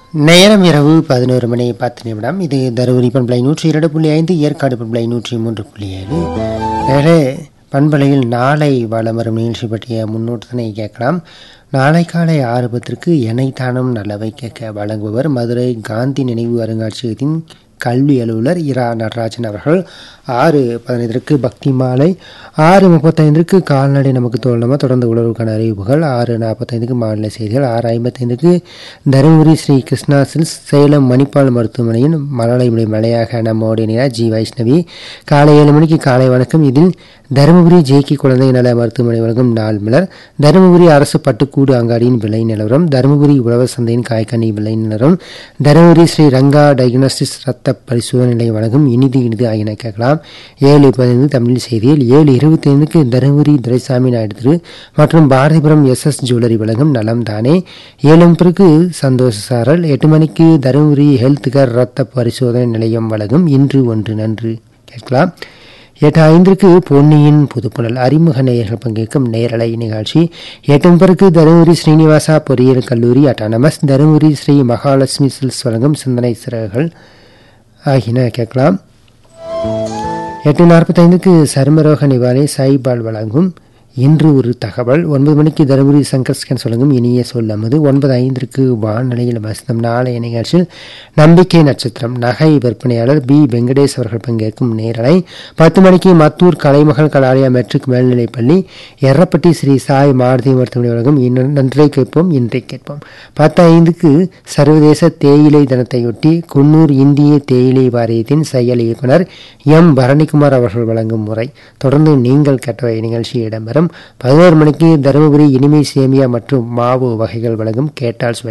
நேரம் இரவு பதினோரு மணி பத்து நிமிடம் இது தருமபுரி பண்பலை நூற்றி இரண்டு புள்ளி ஐந்து ஏற்காடு பண்பலை நூற்றி மூன்று புள்ளி ஏழு நேரே பண்பலையில் நாளை வலம் வரும் நிகழ்ச்சி பற்றிய முன்னோட்டத்தினை கேட்கலாம் நாளை காலை ஆறு பத்திற்கு எனைத்தானும் நல்லவை கேட்க வழங்குபவர் மதுரை காந்தி நினைவு அருங்காட்சியகத்தின் கல்வி அலுவலர் இரா நடராஜன் அவர்கள் ஆறு பதினைந்திற்கு பக்தி மாலை ஆறு முப்பத்தைந்திற்கு கால்நடை நமக்கு தோழனமா தொடர்ந்து உணர்வுக்கான அறிவிப்புகள் ஆறு நாற்பத்தைந்துக்கு மாநில செய்திகள் ஆறு ஐம்பத்தைந்துக்கு தருமபுரி ஸ்ரீ கிருஷ்ணா சில்ஸ் சேலம் மணிப்பால் மருத்துவமனையின் மலலை முறை மலையாக நம்மோடு இணையார் ஜி வைஷ்ணவி காலை ஏழு மணிக்கு காலை வணக்கம் இதில் தருமபுரி ஜேகி குழந்தை நல மருத்துவமனை வழங்கும் நாள் மலர் தருமபுரி அரசு பட்டுக்கூடு அங்காடியின் விலை நிலவரம் தருமபுரி உழவர் சந்தையின் காய்கனி விலை நிலவரம் தருமபுரி ஸ்ரீ ரங்கா டயக்னோஸ்டிஸ் ரத்த பரிசோதனை நிலையம் வழங்கும் இனிது இனிது ஆகியன கேட்கலாம் ஏழு பதினைந்து தமிழ் செய்தியில் ஏழு இருபத்தி ஐந்துக்கு தருமபுரி துரைசாமி நாயுடு திரு மற்றும் பாரதிபுரம் எஸ் எஸ் ஜுவல்லரி வழங்கும் நலம் தானே ஏழு முப்பதுக்கு சந்தோஷ சாரல் எட்டு மணிக்கு தருமபுரி ஹெல்த் கேர் ரத்த பரிசோதனை நிலையம் வழங்கும் இன்று ஒன்று நன்று கேட்கலாம் எட்டு ஐந்திற்கு பொன்னியின் புதுப்புணல் அறிமுக நேயர்கள் பங்கேற்கும் நேரலை நிகழ்ச்சி எட்டு முப்பதுக்கு தருமபுரி ஸ்ரீனிவாசா பொறியியல் கல்லூரி அட்டானமஸ் தருமபுரி ஸ்ரீ மகாலட்சுமி சில்ஸ் வழங்கும் சிந்தனை சிறகுகள் ஆகியன கேட்கலாம் எட்டு நாற்பத்தைந்துக்கு சருமரோக நிவாரணி சாய்பால் வழங்கும் இன்று ஒரு தகவல் ஒன்பது மணிக்கு தருமபுரி சங்கர் ஸ்கேன் சொல்லுங்கும் இனிய சொல்லமது ஒன்பது ஐந்திற்கு வானொலியில் வசந்தம் நாளைய நிகழ்ச்சியில் நம்பிக்கை நட்சத்திரம் நகை விற்பனையாளர் பி வெங்கடேஷ் அவர்கள் பங்கேற்கும் நேரலை பத்து மணிக்கு மத்தூர் கலைமகள் கலாலயா மெட்ரிக் மேல்நிலைப்பள்ளி எர்ரப்பட்டி ஸ்ரீ சாய் மாருதி மருத்துவமனை வழங்கும் இன்னும் நன்றை கேட்போம் இன்றை கேட்போம் பத்து ஐந்துக்கு சர்வதேச தேயிலை தினத்தையொட்டி குன்னூர் இந்திய தேயிலை வாரியத்தின் செயல் இயக்குனர் எம் பரணிக்குமார் அவர்கள் வழங்கும் முறை தொடர்ந்து நீங்கள் கேட்டவை நிகழ்ச்சி இடம்பெறும் பதினோரு மணிக்கு தருமபுரி இனிமை சேமியா மற்றும் மாவு வகைகள் வழங்கும் கேட்டால் சுவை